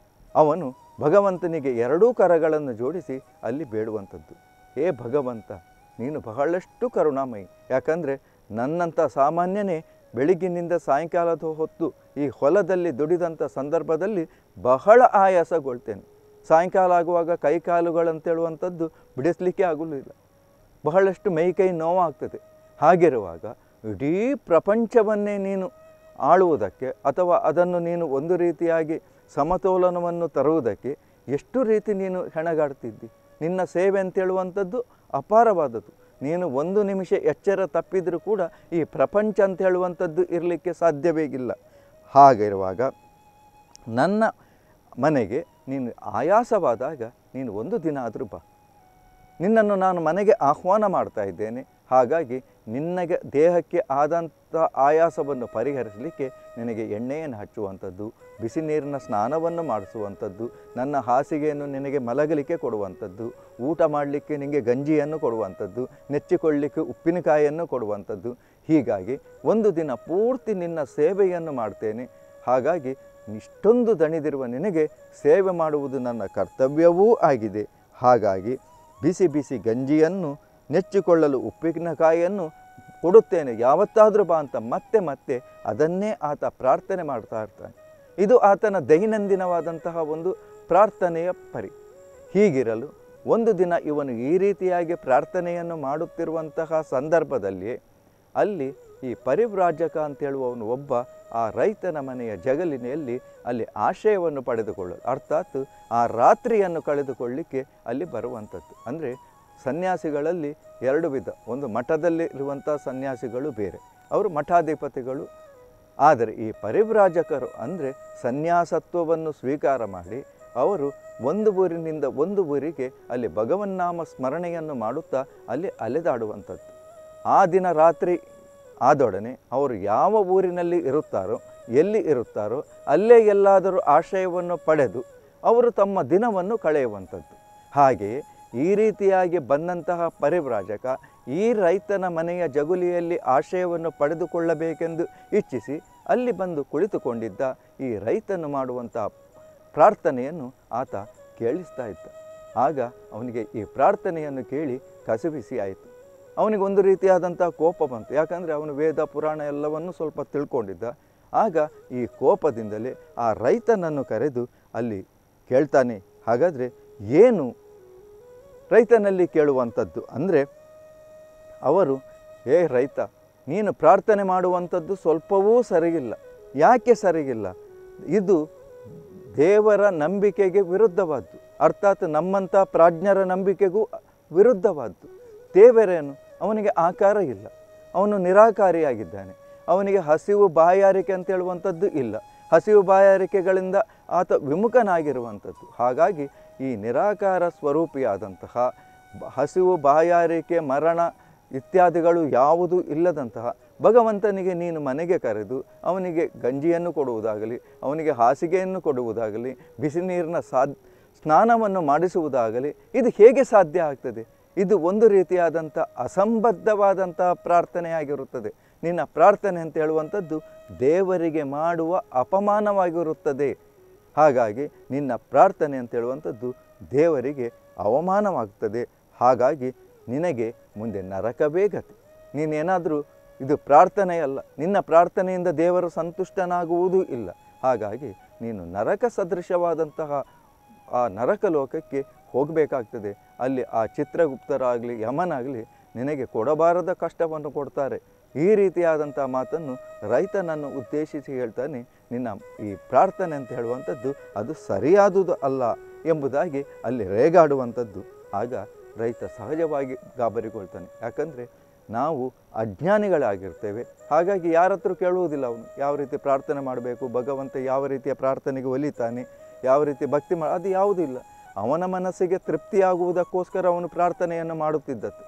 ಅವನು ಭಗವಂತನಿಗೆ ಎರಡೂ ಕರಗಳನ್ನು ಜೋಡಿಸಿ ಅಲ್ಲಿ ಬೇಡುವಂಥದ್ದು ಹೇ ಭಗವಂತ ನೀನು ಬಹಳಷ್ಟು ಕರುಣಾಮಯಿ ಯಾಕಂದರೆ ನನ್ನಂಥ ಸಾಮಾನ್ಯನೇ ಬೆಳಿಗ್ಗಿನಿಂದ ಸಾಯಂಕಾಲದ ಹೊತ್ತು ಈ ಹೊಲದಲ್ಲಿ ದುಡಿದಂಥ ಸಂದರ್ಭದಲ್ಲಿ ಬಹಳ ಆಯಾಸಗೊಳ್ತೇನೆ ಸಾಯಂಕಾಲ ಆಗುವಾಗ ಕೈಕಾಲುಗಳಂತೇಳುವಂಥದ್ದು ಬಿಡಿಸಲಿಕ್ಕೆ ಆಗುವುದಿಲ್ಲ ಬಹಳಷ್ಟು ಮೈಕೈ ನೋವಾಗ್ತದೆ ಹಾಗಿರುವಾಗ ಇಡೀ ಪ್ರಪಂಚವನ್ನೇ ನೀನು ಆಳುವುದಕ್ಕೆ ಅಥವಾ ಅದನ್ನು ನೀನು ಒಂದು ರೀತಿಯಾಗಿ ಸಮತೋಲನವನ್ನು ತರುವುದಕ್ಕೆ ಎಷ್ಟು ರೀತಿ ನೀನು ಹೆಣಗಾಡ್ತಿದ್ದಿ ನಿನ್ನ ಸೇವೆ ಅಂತೇಳುವಂಥದ್ದು ಅಪಾರವಾದದ್ದು ನೀನು ಒಂದು ನಿಮಿಷ ಎಚ್ಚರ ತಪ್ಪಿದರೂ ಕೂಡ ಈ ಪ್ರಪಂಚ ಅಂತ ಹೇಳುವಂಥದ್ದು ಇರಲಿಕ್ಕೆ ಸಾಧ್ಯವೇ ಇಲ್ಲ ಹಾಗಿರುವಾಗ ನನ್ನ ಮನೆಗೆ ನೀನು ಆಯಾಸವಾದಾಗ ನೀನು ಒಂದು ದಿನ ಆದರೂ ಬಾ ನಿನ್ನನ್ನು ನಾನು ಮನೆಗೆ ಆಹ್ವಾನ ಮಾಡ್ತಾ ಇದ್ದೇನೆ ಹಾಗಾಗಿ ನಿನ್ನಗೆ ದೇಹಕ್ಕೆ ಆದಂಥ ಆಯಾಸವನ್ನು ಪರಿಹರಿಸಲಿಕ್ಕೆ ನಿನಗೆ ಎಣ್ಣೆಯನ್ನು ಹಚ್ಚುವಂಥದ್ದು ಬಿಸಿ ನೀರಿನ ಸ್ನಾನವನ್ನು ಮಾಡಿಸುವಂಥದ್ದು ನನ್ನ ಹಾಸಿಗೆಯನ್ನು ನಿನಗೆ ಮಲಗಲಿಕ್ಕೆ ಕೊಡುವಂಥದ್ದು ಊಟ ಮಾಡಲಿಕ್ಕೆ ನಿನಗೆ ಗಂಜಿಯನ್ನು ಕೊಡುವಂಥದ್ದು ನೆಚ್ಚಿಕೊಳ್ಳಲಿಕ್ಕೆ ಉಪ್ಪಿನಕಾಯಿಯನ್ನು ಕೊಡುವಂಥದ್ದು ಹೀಗಾಗಿ ಒಂದು ದಿನ ಪೂರ್ತಿ ನಿನ್ನ ಸೇವೆಯನ್ನು ಮಾಡ್ತೇನೆ ಹಾಗಾಗಿ ಇಷ್ಟೊಂದು ದಣಿದಿರುವ ನಿನಗೆ ಸೇವೆ ಮಾಡುವುದು ನನ್ನ ಕರ್ತವ್ಯವೂ ಆಗಿದೆ ಹಾಗಾಗಿ ಬಿಸಿ ಬಿಸಿ ಗಂಜಿಯನ್ನು ನೆಚ್ಚಿಕೊಳ್ಳಲು ಉಪ್ಪಿನಕಾಯಿಯನ್ನು ಕೊಡುತ್ತೇನೆ ಯಾವತ್ತಾದರೂ ಬಾ ಅಂತ ಮತ್ತೆ ಮತ್ತೆ ಅದನ್ನೇ ಆತ ಪ್ರಾರ್ಥನೆ ಮಾಡ್ತಾ ಇರ್ತಾನೆ ಇದು ಆತನ ದೈನಂದಿನವಾದಂತಹ ಒಂದು ಪ್ರಾರ್ಥನೆಯ ಪರಿ ಹೀಗಿರಲು ಒಂದು ದಿನ ಇವನು ಈ ರೀತಿಯಾಗಿ ಪ್ರಾರ್ಥನೆಯನ್ನು ಮಾಡುತ್ತಿರುವಂತಹ ಸಂದರ್ಭದಲ್ಲಿ ಅಲ್ಲಿ ಈ ಪರಿವ್ರಾಜಕ ಅಂತೇಳುವವನು ಒಬ್ಬ ಆ ರೈತನ ಮನೆಯ ಜಗಲಿನಲ್ಲಿ ಅಲ್ಲಿ ಆಶಯವನ್ನು ಪಡೆದುಕೊಳ್ಳಲು ಅರ್ಥಾತ್ ಆ ರಾತ್ರಿಯನ್ನು ಕಳೆದುಕೊಳ್ಳಿಕ್ಕೆ ಅಲ್ಲಿ ಬರುವಂಥದ್ದು ಅಂದರೆ ಸನ್ಯಾಸಿಗಳಲ್ಲಿ ಎರಡು ವಿಧ ಒಂದು ಮಠದಲ್ಲಿ ಇರುವಂಥ ಸನ್ಯಾಸಿಗಳು ಬೇರೆ ಅವರು ಮಠಾಧಿಪತಿಗಳು ಆದರೆ ಈ ಪರಿವ್ರಾಜಕರು ಅಂದರೆ ಸನ್ಯಾಸತ್ವವನ್ನು ಸ್ವೀಕಾರ ಮಾಡಿ ಅವರು ಒಂದು ಊರಿನಿಂದ ಒಂದು ಊರಿಗೆ ಅಲ್ಲಿ ಭಗವನ್ನಾಮ ಸ್ಮರಣೆಯನ್ನು ಮಾಡುತ್ತಾ ಅಲ್ಲಿ ಅಲೆದಾಡುವಂಥದ್ದು ಆ ದಿನ ರಾತ್ರಿ ಆದೊಡನೆ ಅವರು ಯಾವ ಊರಿನಲ್ಲಿ ಇರುತ್ತಾರೋ ಎಲ್ಲಿ ಇರುತ್ತಾರೋ ಅಲ್ಲೇ ಎಲ್ಲಾದರೂ ಆಶ್ರಯವನ್ನು ಪಡೆದು ಅವರು ತಮ್ಮ ದಿನವನ್ನು ಕಳೆಯುವಂಥದ್ದು ಹಾಗೆಯೇ ಈ ರೀತಿಯಾಗಿ ಬಂದಂತಹ ಪರಿವ್ರಾಜಕ ಈ ರೈತನ ಮನೆಯ ಜಗುಲಿಯಲ್ಲಿ ಆಶ್ರಯವನ್ನು ಪಡೆದುಕೊಳ್ಳಬೇಕೆಂದು ಇಚ್ಛಿಸಿ ಅಲ್ಲಿ ಬಂದು ಕುಳಿತುಕೊಂಡಿದ್ದ ಈ ರೈತನು ಮಾಡುವಂತಹ ಪ್ರಾರ್ಥನೆಯನ್ನು ಆತ ಕೇಳಿಸ್ತಾ ಇದ್ದ ಆಗ ಅವನಿಗೆ ಈ ಪ್ರಾರ್ಥನೆಯನ್ನು ಕೇಳಿ ಕಸಿಬಿಸಿ ಆಯಿತು ಅವನಿಗೆ ಒಂದು ರೀತಿಯಾದಂಥ ಕೋಪ ಬಂತು ಯಾಕಂದರೆ ಅವನು ವೇದ ಪುರಾಣ ಎಲ್ಲವನ್ನು ಸ್ವಲ್ಪ ತಿಳ್ಕೊಂಡಿದ್ದ ಆಗ ಈ ಕೋಪದಿಂದಲೇ ಆ ರೈತನನ್ನು ಕರೆದು ಅಲ್ಲಿ ಕೇಳ್ತಾನೆ ಹಾಗಾದರೆ ಏನು ರೈತನಲ್ಲಿ ಕೇಳುವಂಥದ್ದು ಅಂದರೆ ಅವರು ಏ ರೈತ ನೀನು ಪ್ರಾರ್ಥನೆ ಮಾಡುವಂಥದ್ದು ಸ್ವಲ್ಪವೂ ಸರಿಗಿಲ್ಲ ಯಾಕೆ ಸರಿಗಿಲ್ಲ ಇದು ದೇವರ ನಂಬಿಕೆಗೆ ವಿರುದ್ಧವಾದ್ದು ಅರ್ಥಾತ್ ನಮ್ಮಂಥ ಪ್ರಾಜ್ಞರ ನಂಬಿಕೆಗೂ ವಿರುದ್ಧವಾದ್ದು ದೇವರೇನು ಅವನಿಗೆ ಆಕಾರ ಇಲ್ಲ ಅವನು ನಿರಾಕಾರಿಯಾಗಿದ್ದಾನೆ ಅವನಿಗೆ ಹಸಿವು ಬಾಯಾರಿಕೆ ಅಂತ ಹೇಳುವಂಥದ್ದು ಇಲ್ಲ ಹಸಿವು ಬಾಯಾರಿಕೆಗಳಿಂದ ಆತ ವಿಮುಖನಾಗಿರುವಂಥದ್ದು ಹಾಗಾಗಿ ಈ ನಿರಾಕಾರ ಸ್ವರೂಪಿಯಾದಂತಹ ಬ- ಹಸಿವು ಬಾಯಾರಿಕೆ ಮರಣ ಇತ್ಯಾದಿಗಳು ಯಾವುದೂ ಇಲ್ಲದಂತಹ ಭಗವಂತನಿಗೆ ನೀನು ಮನೆಗೆ ಕರೆದು ಅವನಿಗೆ ಗಂಜಿಯನ್ನು ಕೊಡುವುದಾಗಲಿ ಅವನಿಗೆ ಹಾಸಿಗೆಯನ್ನು ಕೊಡುವುದಾಗಲಿ ಬಿಸಿ ನೀರಿನ ಸಾದ್ ಸ್ನಾನವನ್ನು ಮಾಡಿಸುವುದಾಗಲಿ ಇದು ಹೇಗೆ ಸಾಧ್ಯ ಆಗ್ತದೆ ಇದು ಒಂದು ರೀತಿಯಾದಂಥ ಅಸಂಬದ್ಧವಾದಂತಹ ಪ್ರಾರ್ಥನೆಯಾಗಿರುತ್ತದೆ ನಿನ್ನ ಪ್ರಾರ್ಥನೆ ಅಂತ ಹೇಳುವಂಥದ್ದು ದೇವರಿಗೆ ಮಾಡುವ ಅಪಮಾನವಾಗಿರುತ್ತದೆ ಹಾಗಾಗಿ ನಿನ್ನ ಪ್ರಾರ್ಥನೆ ಅಂತ ಹೇಳುವಂಥದ್ದು ದೇವರಿಗೆ ಅವಮಾನವಾಗ್ತದೆ ಹಾಗಾಗಿ ನಿನಗೆ ಮುಂದೆ ನರಕವೇ ಗತಿ ನೀನೇನಾದರೂ ಇದು ಪ್ರಾರ್ಥನೆಯಲ್ಲ ನಿನ್ನ ಪ್ರಾರ್ಥನೆಯಿಂದ ದೇವರು ಸಂತುಷ್ಟನಾಗುವುದೂ ಇಲ್ಲ ಹಾಗಾಗಿ ನೀನು ನರಕ ಸದೃಶವಾದಂತಹ ಆ ನರಕ ಲೋಕಕ್ಕೆ ಹೋಗಬೇಕಾಗ್ತದೆ ಅಲ್ಲಿ ಆ ಚಿತ್ರಗುಪ್ತರಾಗಲಿ ಯಮನಾಗಲಿ ನಿನಗೆ ಕೊಡಬಾರದ ಕಷ್ಟವನ್ನು ಕೊಡ್ತಾರೆ ಈ ರೀತಿಯಾದಂಥ ಮಾತನ್ನು ರೈತನನ್ನು ಉದ್ದೇಶಿಸಿ ಹೇಳ್ತಾನೆ ನಿನ್ನ ಈ ಪ್ರಾರ್ಥನೆ ಅಂತ ಹೇಳುವಂಥದ್ದು ಅದು ಸರಿಯಾದುದು ಅಲ್ಲ ಎಂಬುದಾಗಿ ಅಲ್ಲಿ ರೇಗಾಡುವಂಥದ್ದು ಆಗ ರೈತ ಸಹಜವಾಗಿ ಗಾಬರಿಗೊಳ್ತಾನೆ ಯಾಕಂದರೆ ನಾವು ಅಜ್ಞಾನಿಗಳಾಗಿರ್ತೇವೆ ಹಾಗಾಗಿ ಯಾರ ಹತ್ರ ಕೇಳುವುದಿಲ್ಲ ಅವನು ಯಾವ ರೀತಿ ಪ್ರಾರ್ಥನೆ ಮಾಡಬೇಕು ಭಗವಂತ ಯಾವ ರೀತಿಯ ಪ್ರಾರ್ಥನೆಗೆ ಒಲಿತಾನೆ ಯಾವ ರೀತಿ ಭಕ್ತಿ ಮಾ ಅದು ಯಾವುದೂ ಇಲ್ಲ ಅವನ ಮನಸ್ಸಿಗೆ ತೃಪ್ತಿಯಾಗುವುದಕ್ಕೋಸ್ಕರ ಅವನು ಪ್ರಾರ್ಥನೆಯನ್ನು ಮಾಡುತ್ತಿದ್ದದ್ದು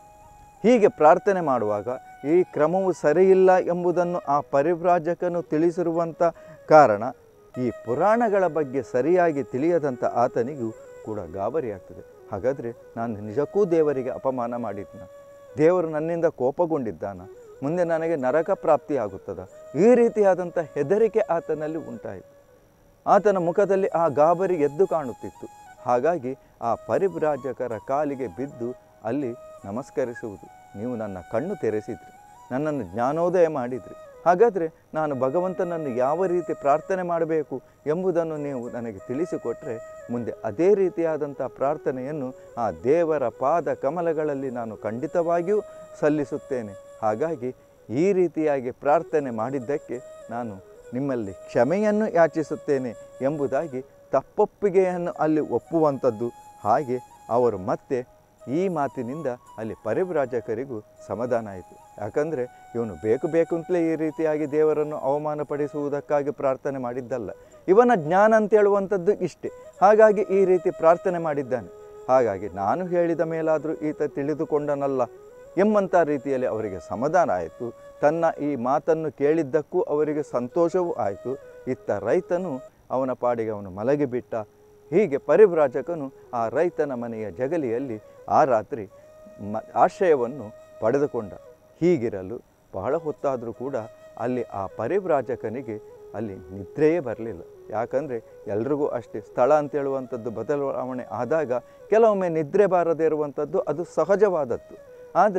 ಹೀಗೆ ಪ್ರಾರ್ಥನೆ ಮಾಡುವಾಗ ಈ ಕ್ರಮವು ಸರಿಯಿಲ್ಲ ಎಂಬುದನ್ನು ಆ ಪರಿವ್ರಾಜಕನು ತಿಳಿಸಿರುವಂಥ ಕಾರಣ ಈ ಪುರಾಣಗಳ ಬಗ್ಗೆ ಸರಿಯಾಗಿ ತಿಳಿಯದಂಥ ಆತನಿಗೂ ಕೂಡ ಗಾಬರಿಯಾಗ್ತದೆ ಹಾಗಾದರೆ ನಾನು ನಿಜಕ್ಕೂ ದೇವರಿಗೆ ಅಪಮಾನ ಮಾಡಿದ್ನ ದೇವರು ನನ್ನಿಂದ ಕೋಪಗೊಂಡಿದ್ದಾನ ಮುಂದೆ ನನಗೆ ನರಕ ಪ್ರಾಪ್ತಿಯಾಗುತ್ತದ ಈ ರೀತಿಯಾದಂಥ ಹೆದರಿಕೆ ಆತನಲ್ಲಿ ಉಂಟಾಯಿತು ಆತನ ಮುಖದಲ್ಲಿ ಆ ಗಾಬರಿ ಎದ್ದು ಕಾಣುತ್ತಿತ್ತು ಹಾಗಾಗಿ ಆ ಪರಿವ್ರಾಜಕರ ಕಾಲಿಗೆ ಬಿದ್ದು ಅಲ್ಲಿ ನಮಸ್ಕರಿಸುವುದು ನೀವು ನನ್ನ ಕಣ್ಣು ತೆರೆಸಿದ್ರಿ ನನ್ನನ್ನು ಜ್ಞಾನೋದಯ ಮಾಡಿದ್ರಿ ಹಾಗಾದರೆ ನಾನು ಭಗವಂತನನ್ನು ಯಾವ ರೀತಿ ಪ್ರಾರ್ಥನೆ ಮಾಡಬೇಕು ಎಂಬುದನ್ನು ನೀವು ನನಗೆ ತಿಳಿಸಿಕೊಟ್ರೆ ಮುಂದೆ ಅದೇ ರೀತಿಯಾದಂಥ ಪ್ರಾರ್ಥನೆಯನ್ನು ಆ ದೇವರ ಪಾದ ಕಮಲಗಳಲ್ಲಿ ನಾನು ಖಂಡಿತವಾಗಿಯೂ ಸಲ್ಲಿಸುತ್ತೇನೆ ಹಾಗಾಗಿ ಈ ರೀತಿಯಾಗಿ ಪ್ರಾರ್ಥನೆ ಮಾಡಿದ್ದಕ್ಕೆ ನಾನು ನಿಮ್ಮಲ್ಲಿ ಕ್ಷಮೆಯನ್ನು ಯಾಚಿಸುತ್ತೇನೆ ಎಂಬುದಾಗಿ ತಪ್ಪೊಪ್ಪಿಗೆಯನ್ನು ಅಲ್ಲಿ ಒಪ್ಪುವಂಥದ್ದು ಹಾಗೆ ಅವರು ಮತ್ತೆ ಈ ಮಾತಿನಿಂದ ಅಲ್ಲಿ ಪರಿವ್ರಾಜಕರಿಗೂ ಸಮಾಧಾನ ಆಯಿತು ಯಾಕಂದರೆ ಇವನು ಬೇಕು ಬೇಕು ಅಂತಲೇ ಈ ರೀತಿಯಾಗಿ ದೇವರನ್ನು ಅವಮಾನಪಡಿಸುವುದಕ್ಕಾಗಿ ಪ್ರಾರ್ಥನೆ ಮಾಡಿದ್ದಲ್ಲ ಇವನ ಜ್ಞಾನ ಅಂತ ಹೇಳುವಂಥದ್ದು ಇಷ್ಟೇ ಹಾಗಾಗಿ ಈ ರೀತಿ ಪ್ರಾರ್ಥನೆ ಮಾಡಿದ್ದಾನೆ ಹಾಗಾಗಿ ನಾನು ಹೇಳಿದ ಮೇಲಾದರೂ ಈತ ತಿಳಿದುಕೊಂಡನಲ್ಲ ಎಂಬಂಥ ರೀತಿಯಲ್ಲಿ ಅವರಿಗೆ ಸಮಾಧಾನ ಆಯಿತು ತನ್ನ ಈ ಮಾತನ್ನು ಕೇಳಿದ್ದಕ್ಕೂ ಅವರಿಗೆ ಸಂತೋಷವೂ ಆಯಿತು ಇತ್ತ ರೈತನು ಅವನ ಪಾಡಿಗೆ ಅವನು ಮಲಗಿಬಿಟ್ಟ ಹೀಗೆ ಪರಿವ್ರಾಜಕನು ಆ ರೈತನ ಮನೆಯ ಜಗಲಿಯಲ್ಲಿ ಆ ರಾತ್ರಿ ಮ ಆಶ್ರಯವನ್ನು ಪಡೆದುಕೊಂಡ ಹೀಗಿರಲು ಬಹಳ ಹೊತ್ತಾದರೂ ಕೂಡ ಅಲ್ಲಿ ಆ ಪರಿವ್ರಾಜಕನಿಗೆ ಅಲ್ಲಿ ನಿದ್ರೆಯೇ ಬರಲಿಲ್ಲ ಯಾಕಂದರೆ ಎಲ್ರಿಗೂ ಅಷ್ಟೇ ಸ್ಥಳ ಅಂತ ಹೇಳುವಂಥದ್ದು ಬದಲಾವಣೆ ಆದಾಗ ಕೆಲವೊಮ್ಮೆ ನಿದ್ರೆ ಬಾರದೇ ಇರುವಂಥದ್ದು ಅದು ಸಹಜವಾದದ್ದು ಆದರೆ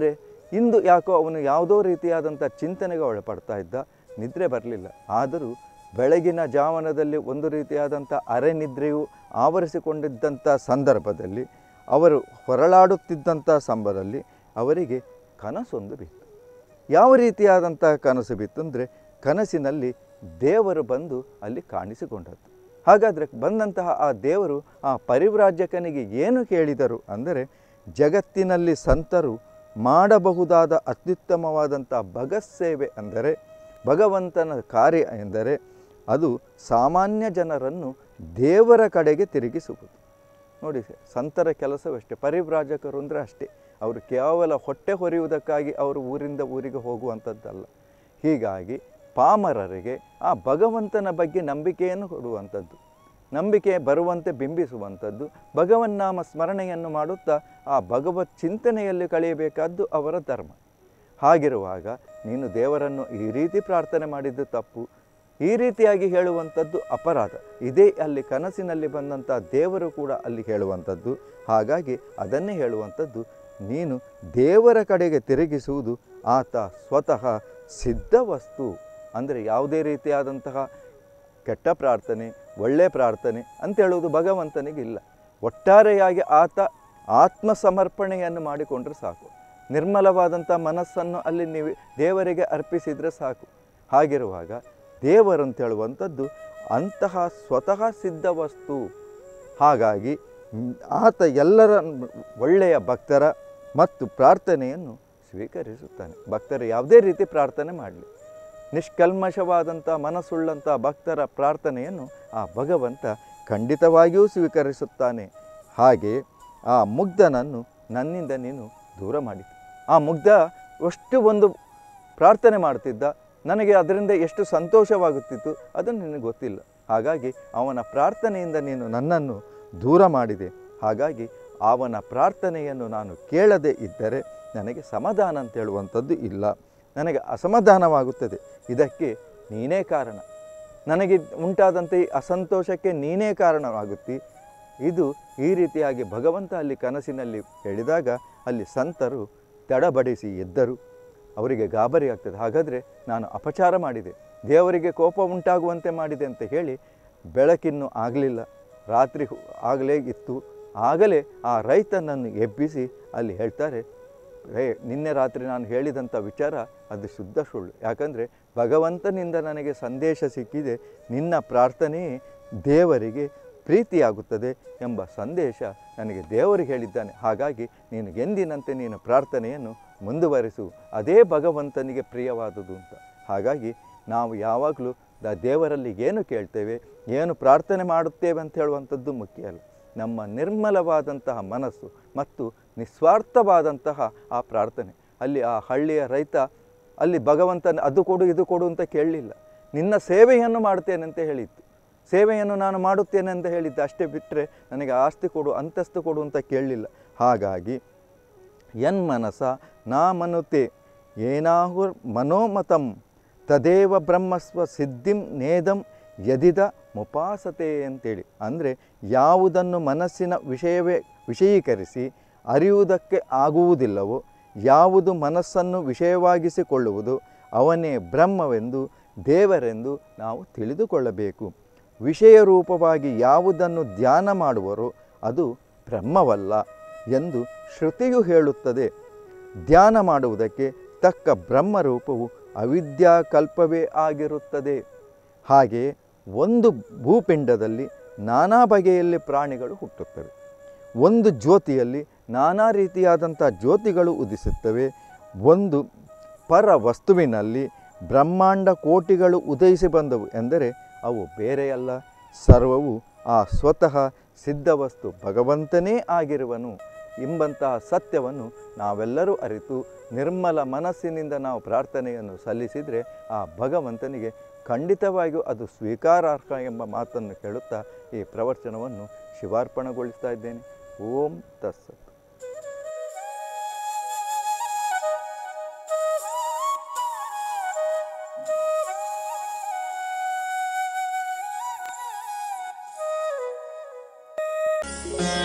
ಇಂದು ಯಾಕೋ ಅವನು ಯಾವುದೋ ರೀತಿಯಾದಂಥ ಚಿಂತನೆಗೆ ಒಳಪಡ್ತಾ ಇದ್ದ ನಿದ್ರೆ ಬರಲಿಲ್ಲ ಆದರೂ ಬೆಳಗಿನ ಜಾವನದಲ್ಲಿ ಒಂದು ರೀತಿಯಾದಂಥ ಅರೆನಿದ್ರೆಯು ಆವರಿಸಿಕೊಂಡಿದ್ದಂಥ ಸಂದರ್ಭದಲ್ಲಿ ಅವರು ಹೊರಳಾಡುತ್ತಿದ್ದಂಥ ಸಂಬರಲ್ಲಿ ಅವರಿಗೆ ಕನಸೊಂದು ಬಿತ್ತು ಯಾವ ರೀತಿಯಾದಂಥ ಕನಸು ಬಿತ್ತು ಅಂದರೆ ಕನಸಿನಲ್ಲಿ ದೇವರು ಬಂದು ಅಲ್ಲಿ ಕಾಣಿಸಿಕೊಂಡದ್ದು ಹಾಗಾದರೆ ಬಂದಂತಹ ಆ ದೇವರು ಆ ಪರಿವ್ರಾಜಕನಿಗೆ ಏನು ಹೇಳಿದರು ಅಂದರೆ ಜಗತ್ತಿನಲ್ಲಿ ಸಂತರು ಮಾಡಬಹುದಾದ ಅತ್ಯುತ್ತಮವಾದಂಥ ಭಗತ್ ಸೇವೆ ಅಂದರೆ ಭಗವಂತನ ಕಾರ್ಯ ಎಂದರೆ ಅದು ಸಾಮಾನ್ಯ ಜನರನ್ನು ದೇವರ ಕಡೆಗೆ ತಿರುಗಿಸುವುದು ನೋಡಿ ಸಂತರ ಕೆಲಸವಷ್ಟೇ ಪರಿವ್ರಾಜಕರು ಅಂದರೆ ಅಷ್ಟೇ ಅವರು ಕೇವಲ ಹೊಟ್ಟೆ ಹೊರೆಯುವುದಕ್ಕಾಗಿ ಅವರು ಊರಿಂದ ಊರಿಗೆ ಹೋಗುವಂಥದ್ದಲ್ಲ ಹೀಗಾಗಿ ಪಾಮರರಿಗೆ ಆ ಭಗವಂತನ ಬಗ್ಗೆ ನಂಬಿಕೆಯನ್ನು ಕೊಡುವಂಥದ್ದು ನಂಬಿಕೆ ಬರುವಂತೆ ಬಿಂಬಿಸುವಂಥದ್ದು ಭಗವನ್ನಾಮ ಸ್ಮರಣೆಯನ್ನು ಮಾಡುತ್ತಾ ಆ ಭಗವತ್ ಚಿಂತನೆಯಲ್ಲಿ ಕಳೆಯಬೇಕಾದ್ದು ಅವರ ಧರ್ಮ ಹಾಗಿರುವಾಗ ನೀನು ದೇವರನ್ನು ಈ ರೀತಿ ಪ್ರಾರ್ಥನೆ ಮಾಡಿದ್ದು ತಪ್ಪು ಈ ರೀತಿಯಾಗಿ ಹೇಳುವಂಥದ್ದು ಅಪರಾಧ ಇದೇ ಅಲ್ಲಿ ಕನಸಿನಲ್ಲಿ ಬಂದಂಥ ದೇವರು ಕೂಡ ಅಲ್ಲಿ ಹೇಳುವಂಥದ್ದು ಹಾಗಾಗಿ ಅದನ್ನೇ ಹೇಳುವಂಥದ್ದು ನೀನು ದೇವರ ಕಡೆಗೆ ತಿರುಗಿಸುವುದು ಆತ ಸ್ವತಃ ಸಿದ್ಧ ವಸ್ತು ಅಂದರೆ ಯಾವುದೇ ರೀತಿಯಾದಂತಹ ಕೆಟ್ಟ ಪ್ರಾರ್ಥನೆ ಒಳ್ಳೆ ಪ್ರಾರ್ಥನೆ ಅಂತ ಹೇಳುವುದು ಭಗವಂತನಿಗಿಲ್ಲ ಒಟ್ಟಾರೆಯಾಗಿ ಆತ ಆತ್ಮಸಮರ್ಪಣೆಯನ್ನು ಮಾಡಿಕೊಂಡ್ರೆ ಸಾಕು ನಿರ್ಮಲವಾದಂಥ ಮನಸ್ಸನ್ನು ಅಲ್ಲಿ ನೀವು ದೇವರಿಗೆ ಅರ್ಪಿಸಿದರೆ ಸಾಕು ಹಾಗಿರುವಾಗ ದೇವರು ಅಂತ ಹೇಳುವಂಥದ್ದು ಅಂತಹ ಸ್ವತಃ ಸಿದ್ಧ ವಸ್ತು ಹಾಗಾಗಿ ಮ್, ಆತ ಎಲ್ಲರ ಒಳ್ಳೆಯ ಭಕ್ತರ ಮತ್ತು ಪ್ರಾರ್ಥನೆಯನ್ನು ಸ್ವೀಕರಿಸುತ್ತಾನೆ ಭಕ್ತರು ಯಾವುದೇ ರೀತಿ ಪ್ರಾರ್ಥನೆ ಮಾಡಲಿ ನಿಷ್ಕಲ್ಮಶವಾದಂಥ ಮನಸ್ಸುಳ್ಳಂಥ ಭಕ್ತರ ಪ್ರಾರ್ಥನೆಯನ್ನು ಆ ಭಗವಂತ ಖಂಡಿತವಾಗಿಯೂ ಸ್ವೀಕರಿಸುತ್ತಾನೆ ಹಾಗೆ ಆ ಮುಗ್ಧನನ್ನು ನನ್ನಿಂದ ನೀನು ದೂರ ಮಾಡಿತು ಆ ಮುಗ್ಧ ಅಷ್ಟು ಒಂದು ಪ್ರಾರ್ಥನೆ ಮಾಡ್ತಿದ್ದ ನನಗೆ ಅದರಿಂದ ಎಷ್ಟು ಸಂತೋಷವಾಗುತ್ತಿತ್ತು ಅದನ್ನು ನಿನಗೆ ಗೊತ್ತಿಲ್ಲ ಹಾಗಾಗಿ ಅವನ ಪ್ರಾರ್ಥನೆಯಿಂದ ನೀನು ನನ್ನನ್ನು ದೂರ ಮಾಡಿದೆ ಹಾಗಾಗಿ ಅವನ ಪ್ರಾರ್ಥನೆಯನ್ನು ನಾನು ಕೇಳದೇ ಇದ್ದರೆ ನನಗೆ ಸಮಾಧಾನ ಅಂತ ಹೇಳುವಂಥದ್ದು ಇಲ್ಲ ನನಗೆ ಅಸಮಾಧಾನವಾಗುತ್ತದೆ ಇದಕ್ಕೆ ನೀನೇ ಕಾರಣ ನನಗೆ ಉಂಟಾದಂಥ ಈ ಅಸಂತೋಷಕ್ಕೆ ನೀನೇ ಕಾರಣವಾಗುತ್ತಿ ಇದು ಈ ರೀತಿಯಾಗಿ ಭಗವಂತ ಅಲ್ಲಿ ಕನಸಿನಲ್ಲಿ ಹೇಳಿದಾಗ ಅಲ್ಲಿ ಸಂತರು ತಡಬಡಿಸಿ ಎದ್ದರು ಅವರಿಗೆ ಗಾಬರಿ ಆಗ್ತದೆ ಹಾಗಾದರೆ ನಾನು ಅಪಚಾರ ಮಾಡಿದೆ ದೇವರಿಗೆ ಕೋಪ ಉಂಟಾಗುವಂತೆ ಮಾಡಿದೆ ಅಂತ ಹೇಳಿ ಬೆಳಕಿನ್ನು ಆಗಲಿಲ್ಲ ರಾತ್ರಿ ಹು- ಆಗಲೇ ಇತ್ತು ಆಗಲೇ ಆ ರೈತನನ್ನು ಎಬ್ಬಿಸಿ ಅಲ್ಲಿ ಹೇಳ್ತಾರೆ ರೇ ನಿನ್ನೆ ರಾತ್ರಿ ನಾನು ಹೇಳಿದಂಥ ವಿಚಾರ ಅದು ಶುದ್ಧ ಸುಳ್ಳು ಯಾಕಂದರೆ ಭಗವಂತನಿಂದ ನನಗೆ ಸಂದೇಶ ಸಿಕ್ಕಿದೆ ನಿನ್ನ ಪ್ರಾರ್ಥನೆಯೇ ದೇವರಿಗೆ ಪ್ರೀತಿಯಾಗುತ್ತದೆ ಎಂಬ ಸಂದೇಶ ನನಗೆ ದೇವರಿಗೆ ಹೇಳಿದ್ದಾನೆ ಹಾಗಾಗಿ ನೀನು ಎಂದಿನಂತೆ ನೀನು ಪ್ರಾರ್ಥನೆಯನ್ನು ಮುಂದುವರಿಸು ಅದೇ ಭಗವಂತನಿಗೆ ಪ್ರಿಯವಾದುದು ಅಂತ ಹಾಗಾಗಿ ನಾವು ಯಾವಾಗಲೂ ದ ದೇವರಲ್ಲಿ ಏನು ಕೇಳ್ತೇವೆ ಏನು ಪ್ರಾರ್ಥನೆ ಮಾಡುತ್ತೇವೆ ಅಂತ ಹೇಳುವಂಥದ್ದು ಮುಖ್ಯ ಅಲ್ಲ ನಮ್ಮ ನಿರ್ಮಲವಾದಂತಹ ಮನಸ್ಸು ಮತ್ತು ನಿಸ್ವಾರ್ಥವಾದಂತಹ ಆ ಪ್ರಾರ್ಥನೆ ಅಲ್ಲಿ ಆ ಹಳ್ಳಿಯ ರೈತ ಅಲ್ಲಿ ಭಗವಂತನ ಅದು ಕೊಡು ಇದು ಕೊಡು ಅಂತ ಕೇಳಲಿಲ್ಲ ನಿನ್ನ ಸೇವೆಯನ್ನು ಮಾಡ್ತೇನೆ ಅಂತ ಹೇಳಿತ್ತು ಸೇವೆಯನ್ನು ನಾನು ಮಾಡುತ್ತೇನೆ ಅಂತ ಹೇಳಿದ್ದೆ ಅಷ್ಟೇ ಬಿಟ್ಟರೆ ನನಗೆ ಆಸ್ತಿ ಕೊಡು ಅಂತಸ್ತು ಕೊಡು ಅಂತ ಕೇಳಲಿಲ್ಲ ಹಾಗಾಗಿ ಯನ್ಮನಸ ನಾ ಮನುತೆ ಏನಾಹುರ್ ಮನೋಮತಂ ತದೇವ ಬ್ರಹ್ಮಸ್ವ ಸಿದ್ಧಿಂ ನೇದಂ ಯದಿದ ಮುಪಾಸತೆ ಅಂತೇಳಿ ಅಂದರೆ ಯಾವುದನ್ನು ಮನಸ್ಸಿನ ವಿಷಯವೇ ವಿಷಯೀಕರಿಸಿ ಅರಿಯುವುದಕ್ಕೆ ಆಗುವುದಿಲ್ಲವೋ ಯಾವುದು ಮನಸ್ಸನ್ನು ವಿಷಯವಾಗಿಸಿಕೊಳ್ಳುವುದು ಅವನೇ ಬ್ರಹ್ಮವೆಂದು ದೇವರೆಂದು ನಾವು ತಿಳಿದುಕೊಳ್ಳಬೇಕು ವಿಷಯ ರೂಪವಾಗಿ ಯಾವುದನ್ನು ಧ್ಯಾನ ಮಾಡುವರೋ ಅದು ಬ್ರಹ್ಮವಲ್ಲ ಎಂದು ಶ್ರುತಿಯು ಹೇಳುತ್ತದೆ ಧ್ಯಾನ ಮಾಡುವುದಕ್ಕೆ ತಕ್ಕ ಬ್ರಹ್ಮರೂಪವು ಅವಿದ್ಯಾಕಲ್ಪವೇ ಆಗಿರುತ್ತದೆ ಹಾಗೆ ಒಂದು ಭೂಪಿಂಡದಲ್ಲಿ ನಾನಾ ಬಗೆಯಲ್ಲಿ ಪ್ರಾಣಿಗಳು ಹುಟ್ಟುತ್ತವೆ ಒಂದು ಜ್ಯೋತಿಯಲ್ಲಿ ನಾನಾ ರೀತಿಯಾದಂಥ ಜ್ಯೋತಿಗಳು ಉದಿಸುತ್ತವೆ ಒಂದು ಪರ ವಸ್ತುವಿನಲ್ಲಿ ಬ್ರಹ್ಮಾಂಡ ಕೋಟಿಗಳು ಉದಯಿಸಿ ಬಂದವು ಎಂದರೆ ಅವು ಬೇರೆಯಲ್ಲ ಸರ್ವವು ಆ ಸ್ವತಃ ಸಿದ್ಧವಸ್ತು ಭಗವಂತನೇ ಆಗಿರುವನು ಎಂಬಂತಹ ಸತ್ಯವನ್ನು ನಾವೆಲ್ಲರೂ ಅರಿತು ನಿರ್ಮಲ ಮನಸ್ಸಿನಿಂದ ನಾವು ಪ್ರಾರ್ಥನೆಯನ್ನು ಸಲ್ಲಿಸಿದರೆ ಆ ಭಗವಂತನಿಗೆ ಖಂಡಿತವಾಗಿಯೂ ಅದು ಸ್ವೀಕಾರಾರ್ಹ ಎಂಬ ಮಾತನ್ನು ಕೇಳುತ್ತಾ ಈ ಪ್ರವಚನವನ್ನು ಶಿವಾರ್ಪಣೆಗೊಳಿಸ್ತಾ ಇದ್ದೇನೆ ಓಂ ತತ್ಸತ್ Thank